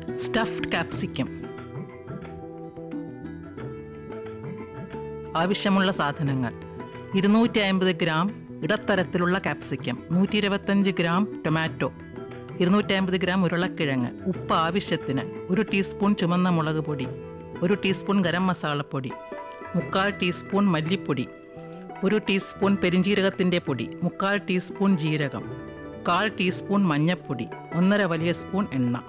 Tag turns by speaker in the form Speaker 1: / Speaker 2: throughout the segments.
Speaker 1: stuffed capsicum ആവശ്യമുള്ള സാധനങ്ങൾ ഇരുന്നൂറ്റി അമ്പത് ഗ്രാം ഇടത്തരത്തിലുള്ള കാപ്സിക്കം നൂറ്റി ഇരുപത്തഞ്ച് ഗ്രാം ടൊമാറ്റോ ഇരുന്നൂറ്റി അമ്പത് ഗ്രാം ഉരുളക്കിഴങ്ങ് ഉപ്പ് ആവശ്യത്തിന് ഒരു ടീസ്പൂൺ ചുമന്ന മുളക് പൊടി ഒരു ടീസ്പൂൺ ഗരം മസാലപ്പൊടി മുക്കാൽ ടീസ്പൂൺ മല്ലിപ്പൊടി ഒരു ടീസ്പൂൺ പെരിഞ്ജീരകത്തിൻ്റെ പൊടി മുക്കാൽ ടീസ്പൂൺ ജീരകം കാൽ ടീസ്പൂൺ മഞ്ഞൾപ്പൊടി ഒന്നര വലിയ സ്പൂൺ എണ്ണ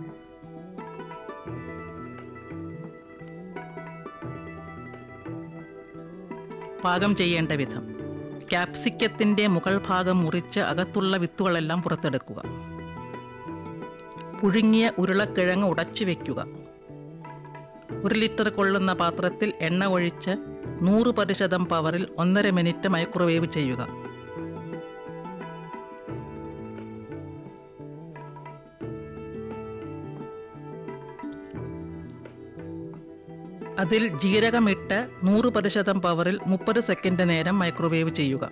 Speaker 1: പാകം ചെയ്യേണ്ട വിധം ക്യാപ്സിക്കത്തിൻ്റെ മുകൾ ഭാഗം മുറിച്ച് അകത്തുള്ള വിത്തുകളെല്ലാം പുറത്തെടുക്കുക പുഴുങ്ങിയ ഉരുളക്കിഴങ്ങ് ഉടച്ചു വയ്ക്കുക ഒരു ലിറ്റർ കൊള്ളുന്ന പാത്രത്തിൽ എണ്ണ ഒഴിച്ച് നൂറ് പ്രതിശതം പവറിൽ ഒന്നര മിനിറ്റ് മൈക്രോവേവ് ചെയ്യുക അതിൽ ജീരകമിട്ട് നൂറ് പ്രതിശതം പവറിൽ മുപ്പത് സെക്കൻഡ് നേരം മൈക്രോവേവ് ചെയ്യുക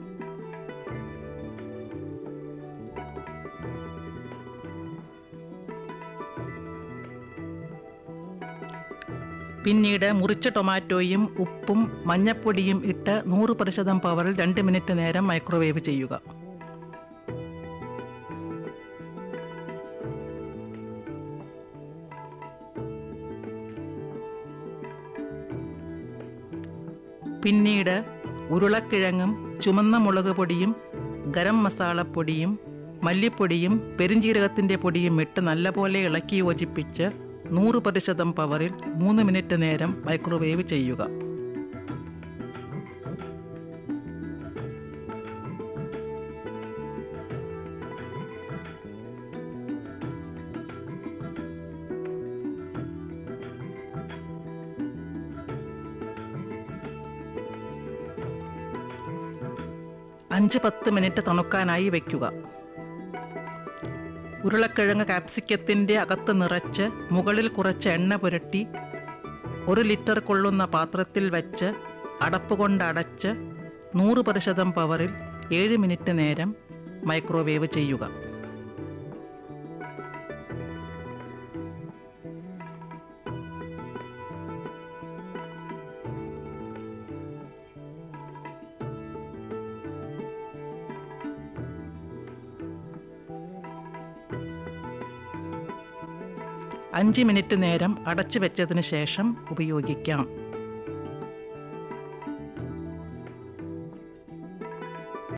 Speaker 1: പിന്നീട് മുറിച്ച ടൊമാറ്റോയും ഉപ്പും മഞ്ഞപ്പൊടിയും ഇട്ട് നൂറ് പ്രതിശതം പവറിൽ രണ്ട് മിനിറ്റ് നേരം മൈക്രോവേവ് ചെയ്യുക പിന്നീട് ഉരുളക്കിഴങ്ങും ചുമന്ന മുളക് പൊടിയും ഗരം മസാലപ്പൊടിയും മല്ലിപ്പൊടിയും പെരിഞ്ജീരകത്തിൻ്റെ പൊടിയും ഇട്ട് നല്ലപോലെ ഇളക്കി യോജിപ്പിച്ച് നൂറ് പ്രതിശതം പവറിൽ മൂന്ന് മിനിറ്റ് നേരം മൈക്രോവേവ് ചെയ്യുക അഞ്ച് പത്ത് മിനിറ്റ് തണുക്കാനായി വയ്ക്കുക ഉരുളക്കിഴങ്ങ് കാപ്സിക്കത്തിൻ്റെ അകത്ത് നിറച്ച് മുകളിൽ കുറച്ച് എണ്ണ പുരട്ടി ഒരു ലിറ്റർ കൊള്ളുന്ന പാത്രത്തിൽ വെച്ച് അടപ്പ് കൊണ്ട് അടച്ച് നൂറ് പ്രതിശതം പവറിൽ ഏഴ് മിനിറ്റ് നേരം മൈക്രോവേവ് ചെയ്യുക അഞ്ച് മിനിറ്റ് നേരം അടച്ചു വെച്ചതിന് ശേഷം ഉപയോഗിക്കാം